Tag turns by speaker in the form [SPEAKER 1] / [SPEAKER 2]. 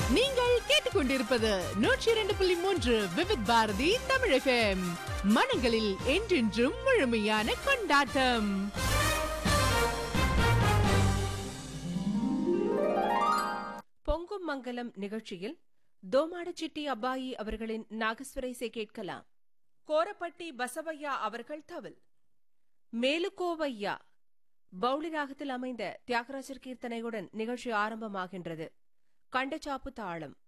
[SPEAKER 1] நீங்கள் கேட்டுக்கொண்டிருப்பது நூற்றி இரண்டு புள்ளி மூன்று விவித் பாரதி தமிழ் FM. மனங்களில் என்றென்றும் முழுமையான கொண்டாட்டம்
[SPEAKER 2] பொங்கும் மங்கலம் நிகழ்ச்சியில் தோமாடச்சிட்டி அப்பாயி அவர்களின் நாகஸ்வர இசை கேட்கலாம் கோரப்பட்டி பசவையா அவர்கள் தவில் மேலுக்கோவையா பவுளி ராகத்தில் அமைந்த தியாகராஜர் கீர்த்தனையுடன் நிகழ்ச்சி ஆரம்பமாகின்றது கண்டச்சாப்பு தாளம்